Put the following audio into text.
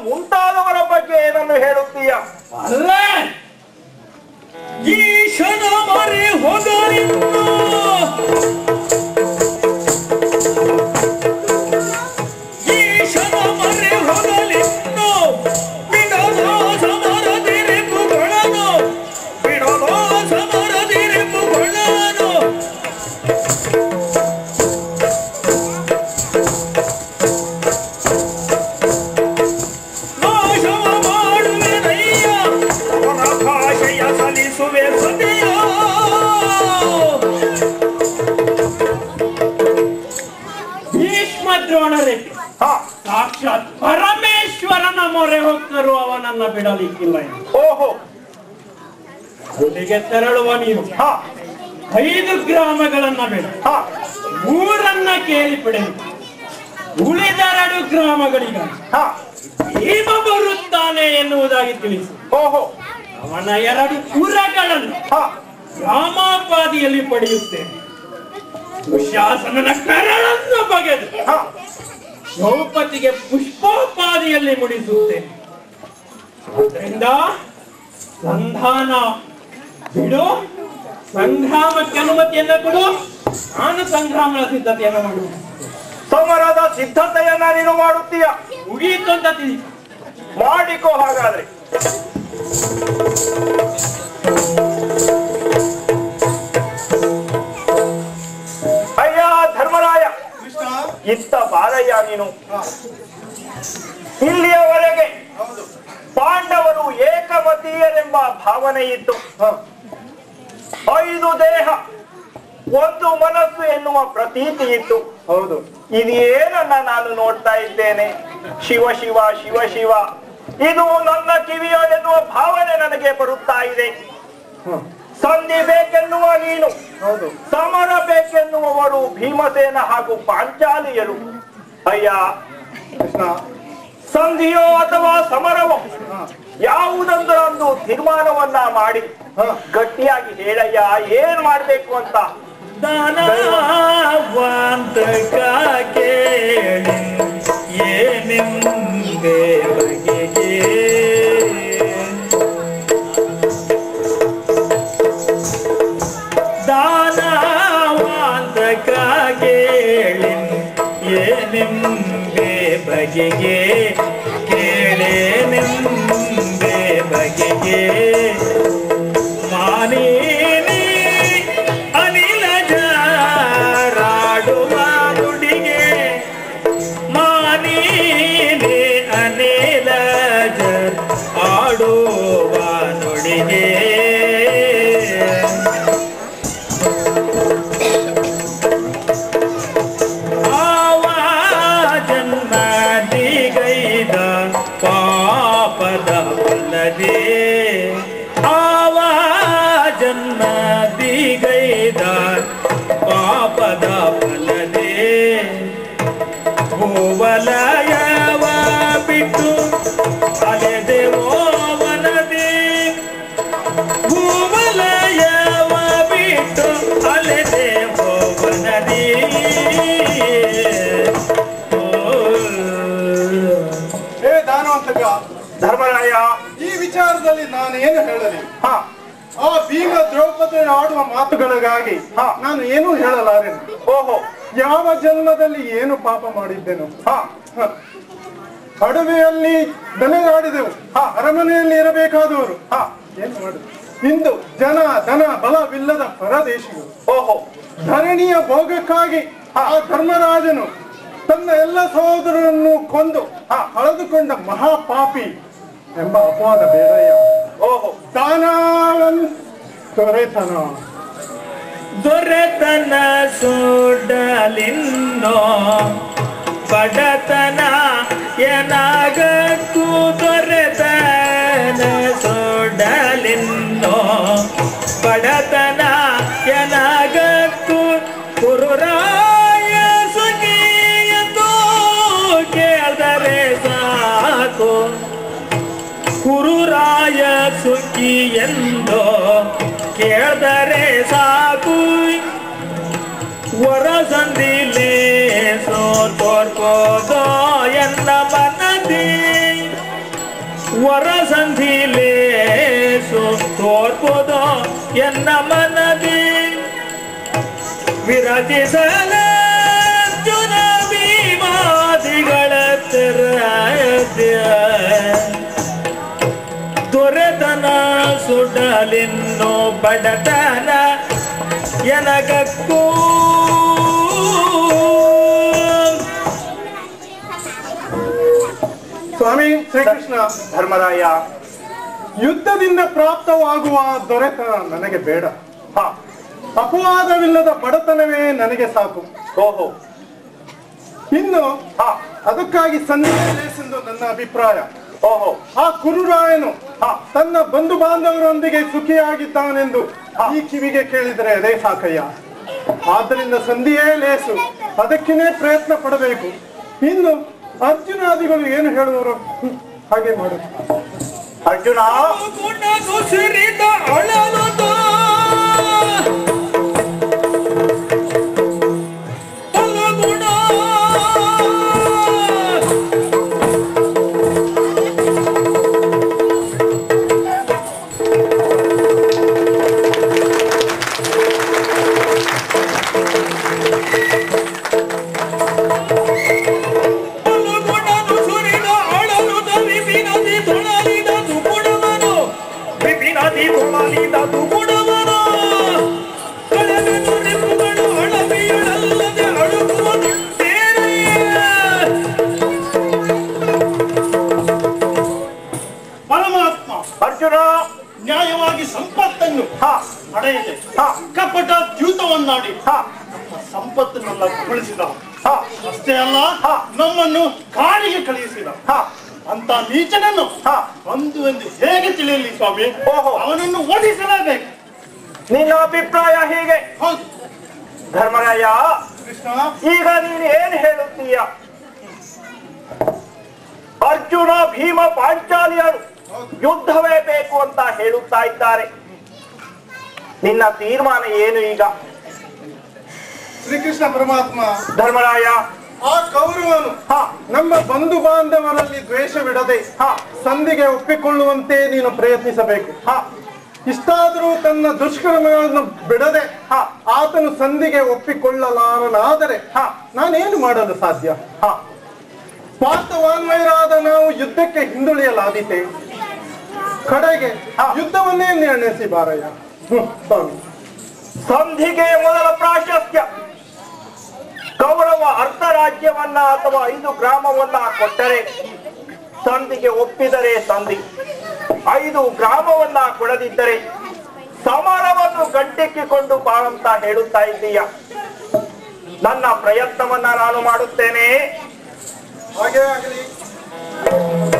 ಮುಂತಾದವರ ಬಗ್ಗೆ ಏನನ್ನು ಹೇಳುತ್ತೀಯ ಅಲ್ಲ ಈಶನ ಮರೆ ಹೋದರಿನ್ನು ಈಶನ ಮರೆ ಹೋಗಲಿನ್ನು ಬಿಡದ ಸಮರದಿರಿಪುಗಳನ್ನು ಬಿಡದ ಸಮರದಿರಿಪುಗಳನ್ನು ನಾಶವ ಮಾಡುವೆನಯ್ಯ ಅವನ ಭಾಷೆಯ ಸಲಿಸುವೆ ಸದೆಯ ಭೀಷ್ಮ ದ್ರೋಣರೇ ಹಾ ಸಾಕ್ಷಾತ್ ಪರಮೇಶ್ವರನ ಮೊರೆ ಹೊಕ್ಕರು ಅವನನ್ನ ಬಿಡಲಿಕ್ಕಿಲ್ಲ ಎಂದು. ಓಹೋ ಅಲ್ಲಿಗೆ ತೆರಳುವ ನೀನು ಹಾ ಐದು ಗ್ರಾಮಗಳನ್ನ ಬಿಡ ಹಾ ಊರನ್ನ ಕೇಳಿ ಬಿಡೆನು ಉಳಿದೆರಡು ಗ್ರಾಮಗಳಿಗಾಗಿ ಹಾ ಭೀಮ ಬರುತ್ತಾನೆ ಎನ್ನುವುದಾಗಿ ತಿಳಿಸು ಓಹೋ ಅವನ ಎರಡು ಪುರಗಳನ್ನು ಹಾ ರಾಮಾಪಾದಿಯಲ್ಲಿ ಪಡೆಯುತ್ತೇನೆ ದುಶಾಸನನ ಕರಳನ್ನು ಬಗೆದು ಹಾ ದ್ರೌಪದಿಗೆ ಪುಷ್ಪೋಪಾದಿಯಲ್ಲಿ ಮುಡಿಸುತ್ತೇನೆ ಅದರಿಂದ ಸಂಧಾನ ಬಿಡು ಸಂಗ್ರಾಮಕ್ಕೆ ಅನುಮತಿಯನ್ನ ಕೊಡು ನಾನು ಸಂಗ್ರಾಮದ ಸಿದ್ಧತೆಯನ್ನು ಮಾಡುವ ಸಮರದ ಸಿದ್ಧತೆಯನ್ನ ನೀನು ಮಾಡುತ್ತೀಯ ಮುಗಿಯಿತು ಅಂತ ತಿಳಿ ಮಾಡಿಕೋ ಹಾಗಾದ್ರೆ ಅಯ್ಯ ಧರ್ಮರಾಯ ಇತ್ತ ಬಾರಯ್ಯ ನೀನು ಇಲ್ಲಿಯವರೆಗೆ ಪಾಂಡವರು ಏಕಮತೀಯರೆಂಬ ಭಾವನೆ ಇತ್ತು ಐದು ದೇಹ ಒಂದು ಮನಸ್ಸು ಎನ್ನುವ ಪ್ರತೀತಿ ಇತ್ತು ಹೌದು ಇದೇನನ್ನ ನಾನು ನೋಡ್ತಾ ಇದ್ದೇನೆ ಶಿವ ಶಿವ ಶಿವ ಶಿವ ಇದು ನನ್ನ ಕಿವಿಯ ಎನ್ನುವ ಭಾವನೆ ನನಗೆ ಬರುತ್ತಾ ಇದೆ ಸಂಧಿ ಬೇಕೆನ್ನುವ ನೀನು ಹೌದು ಸಮರ ಬೇಕೆನ್ನುವವರು ಭೀಮಸೇನ ಹಾಗೂ ಪಾಂಚಾಲಿಯರು ಅಯ್ಯ ಸಂಧಿಯೋ ಅಥವಾ ಸಮರವೋ ಯಾವುದೊಂದರೊಂದು ತೀರ್ಮಾನವನ್ನ ಮಾಡಿ ಗಟ್ಟಿಯಾಗಿ ಹೇಳಯ್ಯ ಏನ್ ಮಾಡ್ಬೇಕು ಅಂತ ದಾನವಂತ ಕೇಳಿ ಏನೆಂದೆ ಬಗೆಗೆ ದಾನವಂತ ಕೇಳಿ ಏನೆಂದೆ ಬಗೆಗೆ ಕೇಳೇನೆಂದೆ ಬಗೆಗೆ ಮಾನೇನಿ ಅನಿಲ ಜಾರಾಡುವ ನುಡಿಗೆ ಮಾನೇನೆ ಅನಿಲ ಜರ್ ಆಡುವ ನುಡಿಗೆ ಆವ ಜನ್ಮದಿಗೈದ ಪಾಪದ ಫಲದೆ ಆವ ಜನ್ಮದಿಗೈದ ಪಾಪದ ಫಲದೆ ಭೂವಲಯವ ಬಿಟ್ಟು ಅಲೆದೆವೋ ವನದಿ ಭೂವಲಯವ ಬಿಟ್ಟು ಅಲೆದೆವೋ ವನದಿ ಹೇ ದಾನವಂತಕ ಧರ್ಮರಾಯ ಈ ವಿಚಾರದಲ್ಲಿ ನಾನು ಏನು ಹೇಳಲಿ ಹ ಆ ಭೀಮ ದ್ರೌಪದಿ ಆಡುವ ಮಾತುಗಳಿಗಾಗಿ ಹಾ. ನಾನು ಏನೂ ಹೇಳಲಾರೆನು ಓಹೋ ಯಾವ ಜನ್ಮದಲ್ಲಿ ಏನು ಪಾಪ ಮಾಡಿದ್ದೆನು ಹ ಹ. ಅಡವೆಯಲ್ಲಿ ದಲೆಗಾಡಿದೆವು ಹ, ಅರಮನೆಯಲ್ಲಿ ಇರಬೇಕಾದವರು ಹ, ಏನು ಮಾಡುದು ಇಂದು ಜನ ಧನ ಬಲವಿಲ್ಲದ ಪರದೇಶಿಗಳು ಓಹೋ ಧರಣಿಯ ಭೋಗಕ್ಕಾಗಿ ಆ ಧರ್ಮರಾಜನು ತನ್ನ ಎಲ್ಲ ಸಹೋದರರನ್ನು ಕೊಂದು ಆ ಕಳೆದುಕೊಂಡ ಮಹಾಪಾಪಿ ಎಂಬ ಅಪವಾದ ಬೇಡಯ್ಯ ಓಹೋ ದಾನವನ್ ತೊರೆತನ ದೊರೆತನ ಸುಡಲಿನ್ನೋ ಬಡತನ ಏನಾಗಕ್ಕೂ ದೊರೆತನ ಸುಡಲಿನ್ನೋ ಬಡತನ ಏನಾಗಕ್ಕೂ ಕುರುರಾಯ ಸುಖಿಯಂದು ಕೇಳಿದರೆ ಸಾಕು ಕುರುರಾಯ ಸುಖಿ ಎಂದೋ ಕೇಳಿದರೆ ಸಾಕು ವರಸಂದಿಲೆ ಸೋ ತೋರ್ಕೋದೋ ಎನ್ನ ಮನದಿ ವರಸಂಧಿಲೇಸು ತೋರ್ಪುದು ಎನ್ನ ಮನದಿ ವಿರಚಿಸಲ ಜುನ ಭೀಮಾದಿಗಳ ತೆರೆಯ ದೊರೆತನ ಸುಡಲಿನ್ನು ಬಡತನ ಎನಗಕ್ಕೂ ಸ್ವಾಮಿ ಶ್ರೀಕೃಷ್ಣ ಧರ್ಮರಾಯ ಯುದ್ಧದಿಂದ ಪ್ರಾಪ್ತವಾಗುವ ದೊರೆತನ ನನಗೆ ಬೇಡ ಹ ಅಪವಾದವಿಲ್ಲದ ಬಡತನವೇ ನನಗೆ ಸಾಕು ಓಹೋ ಇನ್ನು ಹ ಅದಕ್ಕಾಗಿ ಸಂದೇಶೆಂದು ನನ್ನ ಅಭಿಪ್ರಾಯ ಓಹೋ ಆ ಕುರುರಾಯನು ಹ. ತನ್ನ ಬಂಧು ಬಾಂಧವರೊಂದಿಗೆ ಸುಖಿಯಾಗಿದ್ದಾನೆಂದು ಈ ಕಿವಿಗೆ ಕೇಳಿದರೆ ಅದೇ ಸಾಕಯ್ಯ ಆದ್ದರಿಂದ ಸಂಧಿಯೇ ಲೇಸು ಅದಕ್ಕೇನೆ ಪ್ರಯತ್ನ ಪಡಬೇಕು ಇನ್ನು ಅರ್ಜುನಾದಿಗಳು ಏನು ಹೇಳುವರು ಹ್ಮ್, ಹಾಗೆ ಮಾಡು ಅರ್ಜುನ ಗುಣನು ಸಿರಿದ ಅಳಲುದು ಫಲಗುಣ ಫಲಗುಣನು ಸುರಿದ ಅಳಲುದ ವಿಪಿನದಿ ತೊಳಲಿದ ದುಗುಡವನು ವಿಪಿನದಿ ತೊಳಲಿದ ದುಗುಡವನು ಕಳೆದನು ರೆಪ್ಪುಗಳು ಅಳವಿಯಳಲ್ಲದೆ ಅಳುಕುವ ಪರಮಾತ್ಮ ಅರ್ಜುನ ನ್ಯಾಯವಾಗಿ ಸಂಪತ್ತನ್ನು ಹ ಪಡೆಯದೆ ಹ ಕಪಟ ದ್ಯೂತವನ್ನಾಡಿ ಹ ಸಂಪತ್ತನ್ನೆಲ್ಲ ಕಬಳಿಸಿದ ಹ ಅಷ್ಟೇ ಅಲ್ಲ ಹ. ನಮ್ಮನ್ನು ಕಾಡಿಗೆ ಕಳುಹಿಸಿದ ಹ ಅಂತ ನೀಚನನ್ನು ಹ ಬಂದು ಎಂದು ಹೇಗೆ ತಿಳಿಯಲಿ ಸ್ವಾಮಿ ಓಹೋ. ಅವನನ್ನು ಓಡಿಸಲೇಬೇಕು ನಿನ್ನ ಅಭಿಪ್ರಾಯ ಹೀಗೆ ಹೌದು ಧರ್ಮರಾಯ ಕೃಷ್ಣ ಈಗ ನೀನು ಏನ್ ಹೇಳುತ್ತೀಯ ಅರ್ಜುನ ಭೀಮ ಪಾಂಚಾಲಿಯರು ಯುದ್ಧವೇ ಬೇಕು ಅಂತ ಹೇಳುತ್ತಾ ಇದ್ದಾರೆ ನಿನ್ನ ತೀರ್ಮಾನ ಏನು ಈಗ ಶ್ರೀಕೃಷ್ಣ ಪರಮಾತ್ಮ ಧರ್ಮರಾಯ ಆ ಕೌರವನು ಹ ನಮ್ಮ ಬಂಧು ಬಾಂಧವರಲ್ಲಿ ದ್ವೇಷವಿಡದೆ ಹ ಸಂಧಿಗೆ ಒಪ್ಪಿಕೊಳ್ಳುವಂತೆ ನೀನು ಪ್ರಯತ್ನಿಸಬೇಕು ಹ ಇಷ್ಟಾದರೂ ತನ್ನ ದುಷ್ಕರ್ಮಗಳನ್ನು ಬಿಡದೆ ಹ ಆತನು ಸಂಧಿಗೆ ಒಪ್ಪಿಕೊಳ್ಳಲಾರನಾದರೆ ಹ ನಾನೇನು ಮಾಡಲು ಸಾಧ್ಯ ಹ ಪಾರ್ಥವಾನ್ವಯರಾದ ನಾವು ಯುದ್ಧಕ್ಕೆ ಹಿಂದುಳಿಯಲಾದೀತೆ ಕಡೆಗೆ ಯುದ್ಧವನ್ನೇ ನಿರ್ಣಯಿಸಿ ಬಾರಯ್ಯ ಹ್ಮ್, ಸ್ವಾಮಿ ಸಂಧಿಗೆ ಮೊದಲ ಪ್ರಾಶಸ್ತ್ಯ ಕೌರವ ಅರ್ಧ ರಾಜ್ಯವನ್ನ ಅಥವಾ ಐದು ಗ್ರಾಮವನ್ನ ಕೊಟ್ಟರೆ ಸಂಧಿಗೆ ಒಪ್ಪಿದರೆ ಸಂಧಿ ಐದು ಗ್ರಾಮವನ್ನ ಕೊಡದಿದ್ದರೆ ಸಮರವನ್ನು ಗಂಟೆಕ್ಕಿಕೊಂಡು ಬಾ ಅಂತ ಹೇಳುತ್ತಾ ಇದ್ದೀಯ ನನ್ನ ಪ್ರಯತ್ನವನ್ನ ನಾನು ಮಾಡುತ್ತೇನೆ ಹಾಗೆ ಆಗಲಿ